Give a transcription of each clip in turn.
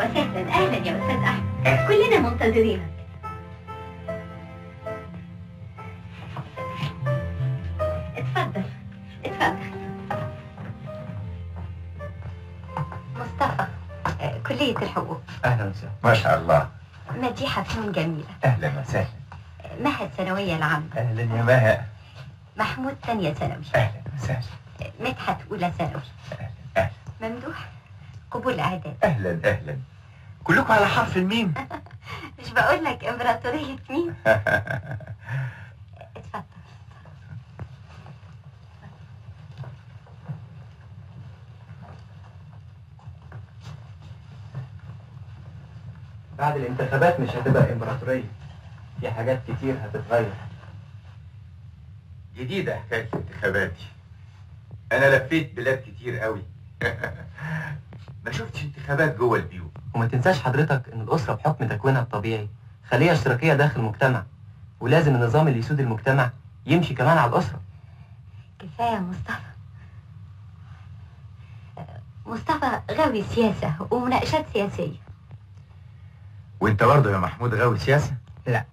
وسهلا اهلا يا استاذ احمد كلنا منتظرينك اتفضل اتفضل مصطفى آه، كلية الحقوق اهلا وسهلا ما شاء الله مديحة فنون جميلة اهلا وسهلا آه، مها الثانوية العامة اهلا يا مها محمود ثانية ثانوي اهلا وسهلا آه، مدحت أولى ثانوي اهلا اهلا ممدوح قبول إعداد اهلا اهلا كلكم على حرف الميم مش بقول لك إمبراطورية مين اتفضل بعد الانتخابات مش هتبقى امبراطوريه في حاجات كتير هتتغير جديدة حكاية الانتخابات دي أنا لفيت بلاد كتير قوي ما شفتش انتخابات جوه البيوت وما تنساش حضرتك ان الاسره بحكم تكوينها الطبيعي خليه اشتراكيه داخل المجتمع ولازم النظام اللي يسود المجتمع يمشي كمان على الاسره كفاية مصطفى آه، مصطفى غاوي سياسة ومناقشات سياسية وانت برضه يا محمود غاوي سياسة؟ آه،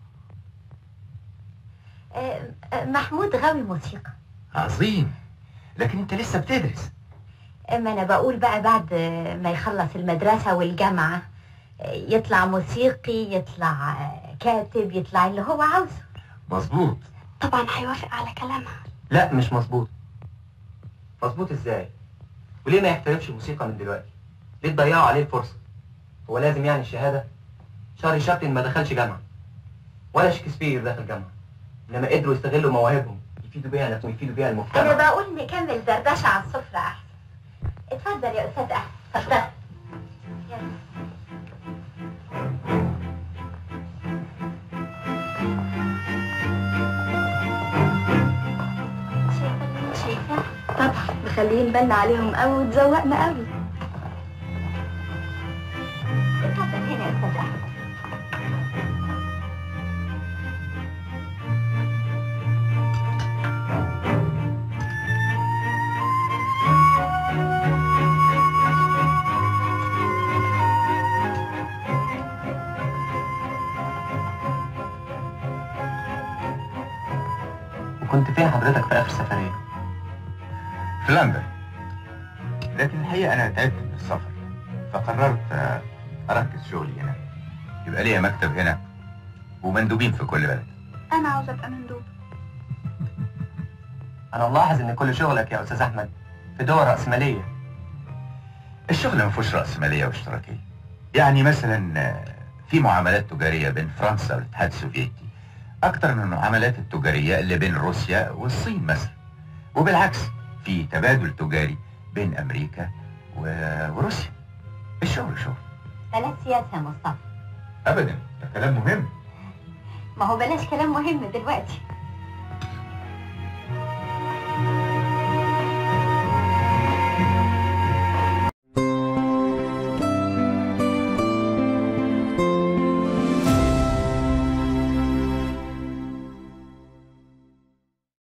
آه، محمود غاوي موسيقى عظيم لكن انت لسه بتدرس اما انا بقول بقى بعد ما يخلص المدرسة والجامعة آه، يطلع موسيقي يطلع آه، كاتب يطلع اللي هو عاوزه مظبوط طبعا هيوافق على كلامها لا مش مظبوط مظبوط ازاي وليه ما يحترفش موسيقى من دلوقتي ليه تضيعوا عليه الفرصه هو لازم يعني الشهاده شاري شابلن ما دخلش جامعه ولا شكسبير دخل جامعه انما قدروا يستغلوا مواهبهم يفيدوا بيها نفسهم ويفيدوا بيها انا المجتمع بقول نكمل دردشة على السفرة احسن اتفضل يا استاذ احمد اتفضل يلا. شايفة اللي أنا شايفاه؟ طبعا مخليين بالنا عليهم قوي وتزوقنا قوي اتفضل هنا يا استاذ احمد وكنت فين حضرتك في اخر سفريه في لندن لكن الحقيقة أنا تعبت من السفر فقررت آه، أركز شغلي هنا يبقى ليا مكتب هنا ومندوبين في كل بلد انا عاوزه ابقى مندوب انا ملاحظ ان كل شغلك يا استاذ احمد في دول راسماليه الشغل ما فيهوش رأسمالية واشتراكية يعني مثلا آه، في معاملات تجارية بين فرنسا والاتحاد السوفيتي أكتر من المعاملات التجارية اللي بين روسيا والصين مثلا وبالعكس في تبادل تجاري بين أمريكا و- وروسيا الشغل شغل بلاش سياسة يا مصطفى أبدا ده كلام مهم ما هو بلاش كلام مهم دلوقتي